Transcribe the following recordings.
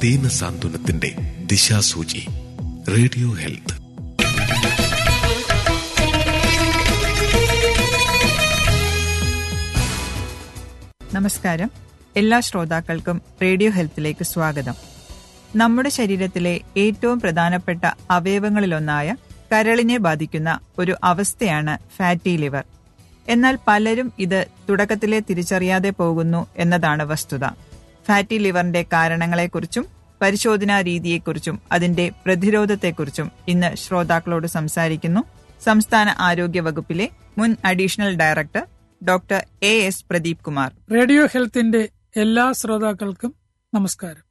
ദീനസാന്ത്വനത്തിന്റെ ദിശാസൂചി radio health നമസ്കാരം എല്ലാ ശ്രോതാക്കൾക്കും റേഡിയോ ഹെൽത്തിലേക്ക് സ്വാഗതം നമ്മുടെ ശരീരത്തിലെ ഏറ്റവും പ്രധാനപ്പെട്ട അവയവങ്ങളിലൊന്നായ കരളിനെ ബാധിക്കുന്ന ഒരു അവസ്ഥയാണ് ഫാറ്റി ലിവർ എന്നാൽ പലരും ഇത് തുടക്കത്തിലെ തിരിച്ചറിയാതെ പോകുന്നു എന്നതാണ് വസ്തുത ഫാറ്റി ലിവറിന്റെ കാരണങ്ങളെക്കുറിച്ചും പരിശോധനാ രീതിയെക്കുറിച്ചും അതിന്റെ പ്രതിരോധത്തെക്കുറിച്ചും ഇന്ന് ശ്രോതാക്കളോട് സംസാരിക്കുന്നു സംസ്ഥാന ആരോഗ്യ വകുപ്പിലെ മുൻ additional director doctor A S Pradeep Kumar radio ഹെൽത്തിന്റെ എല്ലാ ശ്രോതാക്കൾക്കും നമസ്കാരം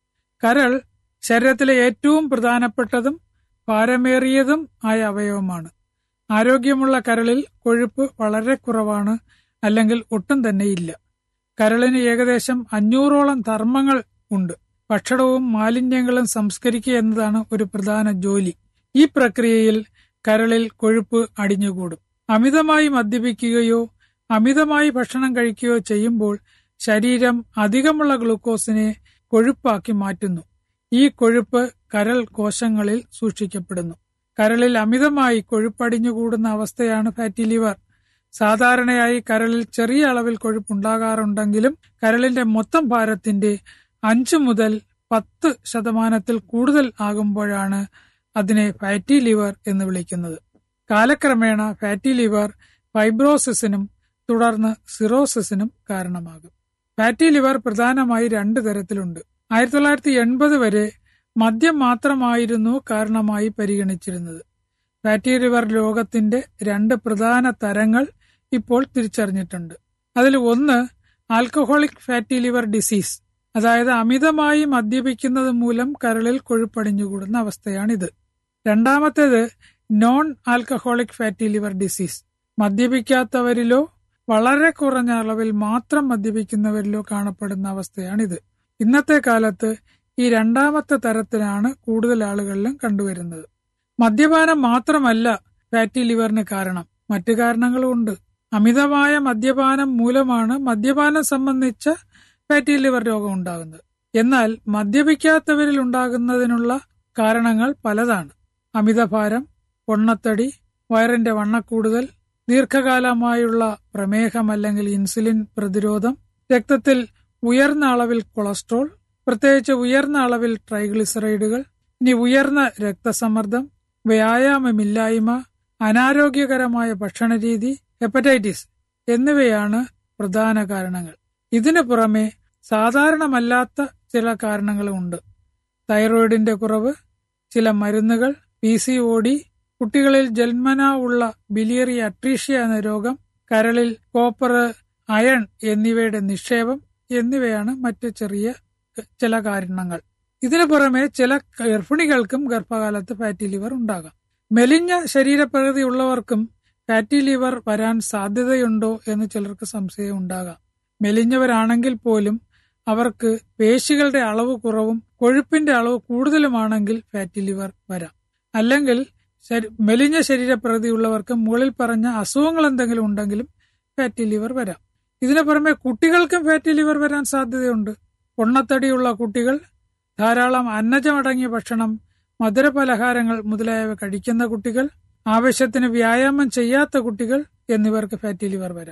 കരൾ ശരീരത്തിലെ ഏറ്റവും പ്രധാനപ്പെട്ടതും ഭാരമേറിയതും ആയ അവയവമാണ് ആരോഗ്യമുള്ള കരളിൽ കൊഴുപ്പ് വളരെ കുറവാണ് അല്ലെങ്കിൽ ഒട്ടും തന്നെ ഇല്ല കരളിന് ഏകദേശം അഞ്ഞൂറോളം ധർമ്മങ്ങൾ ഉണ്ട് ഭക്ഷണവും മാലിന്യങ്ങളും സംസ്കരിക്കുക എന്നതാണ് ഒരു പ്രധാന ജോലി ഈ പ്രക്രിയയിൽ കരളിൽ കൊഴുപ്പ് അടിഞ്ഞുകൂടും അമിതമായി മദ്യപിക്കുകയോ അമിതമായി ഭക്ഷണം കഴിക്കുകയോ ചെയ്യുമ്പോൾ ശരീരം അധികമുള്ള ഗ്ലൂക്കോസിനെ കൊഴുപ്പാക്കി മാറ്റുന്നു ഈ കൊഴുപ്പ് കരൾ കോശങ്ങളിൽ സൂക്ഷിക്കപ്പെടുന്നു കരളിൽ അമിതമായി കൊഴുപ്പടിഞ്ഞുകൂടുന്ന അവസ്ഥയാണ് ഫാറ്റി ലിവർ സാധാരണയായി കരളിൽ ചെറിയ അളവിൽ കൊഴുപ്പുണ്ടാകാറുണ്ടെങ്കിലും കരളിന്റെ മൊത്തം ഭാരത്തിന്റെ അഞ്ചു മുതൽ പത്ത് ശതമാനത്തിൽ കൂടുതൽ ആകുമ്പോഴാണ് അതിനെ ഫാറ്റി ലിവർ എന്ന് വിളിക്കുന്നത് കാലക്രമേണ ഫാറ്റി ലിവർ ഫൈബ്രോസിസിനും തുടർന്ന് സിറോസിസിനും കാരണമാകും ഫാറ്റി ലിവർ പ്രധാനമായി രണ്ട് തരത്തിലുണ്ട് ആയിരത്തി തൊള്ളായിരത്തി എൺപത് വരെ മദ്യം മാത്രമായിരുന്നു കാരണമായി പരിഗണിച്ചിരുന്നത് ഫാറ്റി ലിവർ രോഗത്തിന്റെ രണ്ട് പ്രധാന തരങ്ങൾ ഇപ്പോൾ തിരിച്ചറിഞ്ഞിട്ടുണ്ട് അതിൽ ഒന്ന് ആൽക്കഹോളിക് ഫാറ്റി ലിവർ ഡിസീസ് അതായത് അമിതമായി മദ്യപിക്കുന്നത് മൂലം കരളിൽ കൊഴുപ്പടിഞ്ഞുകൂടുന്ന അവസ്ഥയാണിത് രണ്ടാമത്തേത് non alcoholic fatty liver disease മദ്യപിക്കാത്തവരിലോ വളരെ കുറഞ്ഞ അളവിൽ മാത്രം മദ്യപിക്കുന്നവരിലോ കാണപ്പെടുന്ന അവസ്ഥയാണിത് ഇന്നത്തെ കാലത്ത് ഈ രണ്ടാമത്തെ തരത്തിലാണ് കൂടുതൽ ആളുകളിലും കണ്ടുവരുന്നത് മദ്യപാനം മാത്രമല്ല ഫാറ്റി ലിവറിന് കാരണം മറ്റു കാരണങ്ങളുമുണ്ട് അമിതമായ മദ്യപാനം മൂലമാണ് മദ്യപാനം സംബന്ധിച്ച ഫാറ്റി ലിവർ രോഗം ഉണ്ടാകുന്നത് എന്നാൽ മദ്യപിക്കാത്തവരിൽ ഉണ്ടാകുന്നതിനുള്ള കാരണങ്ങൾ പലതാണ് അമിതഭാരം പൊണ്ണത്തടി വയറിന്റെ വണ്ണക്കൂടുതൽ ദീർഘകാലമായുള്ള പ്രമേഹം അല്ലെങ്കിൽ ഇൻസുലിൻ പ്രതിരോധം രക്തത്തിൽ ഉയർന്ന അളവിൽ കൊളസ്ട്രോൾ പ്രത്യേകിച്ച് ഉയർന്ന അളവിൽ ട്രൈഗ്ലിസറൈഡുകൾ ഇനി ഉയർന്ന രക്തസമ്മർദ്ദം വ്യായാമമില്ലായ്മ അനാരോഗ്യകരമായ ഭക്ഷണരീതി ഹെപ്പറ്റൈറ്റിസ് എന്നിവയാണ് പ്രധാന കാരണങ്ങൾ ഇതിനു പുറമെ സാധാരണമല്ലാത്ത ചില കാരണങ്ങളുമുണ്ട് തൈറോയിഡിന്റെ കുറവ് ചില മരുന്നുകൾ പി സി ഒ ഡി കുട്ടികളിൽ ജന്മന ഉള്ള ബിലിയറി അട്രീഷ്യ എന്ന രോഗം കരളിൽ കോപ്പർ അയൺ എന്നിവയുടെ നിക്ഷേപം എന്നിവയാണ് മറ്റ് ചെറിയ ചില കാരണങ്ങൾ ഇതിനു പുറമെ ചില ഗർഭിണികൾക്കും ഗർഭകാലത്ത് ഫാറ്റി ലിവർ ഉണ്ടാകാം മെലിഞ്ഞ ശരീരപ്രകൃതി ഉള്ളവർക്കും ഫാറ്റി ലിവർ വരാൻ സാധ്യതയുണ്ടോ എന്ന് ചിലർക്ക് സംശയം ഉണ്ടാകാം മെലിഞ്ഞവരാണെങ്കിൽ പോലും അവർക്ക് പേശികളുടെ അളവ് കുറവും കൊഴുപ്പിന്റെ അളവ് കൂടുതലുമാണെങ്കിൽ ഫാറ്റി ലിവർ വരാം അല്ലെങ്കിൽ മെലിഞ്ഞ ശരീരപ്രകൃതി ഉള്ളവർക്ക് മുകളിൽ പറഞ്ഞ അസുഖങ്ങൾ എന്തെങ്കിലും ഉണ്ടെങ്കിലും ഫാറ്റി ലിവർ വരാം ഇതിനു പുറമെ കുട്ടികൾക്കും ഫാറ്റി ലിവർ വരാൻ സാധ്യതയുണ്ട് പൊണ്ണത്തടിയുള്ള കുട്ടികൾ ധാരാളം അന്നജമടങ്ങിയ ഭക്ഷണം മധുരപലഹാരങ്ങൾ മുതലായവ കഴിക്കുന്ന കുട്ടികൾ ആവശ്യത്തിന് വ്യായാമം ചെയ്യാത്ത കുട്ടികൾ എന്നിവർക്ക് ഫാറ്റി ലിവർ വരാം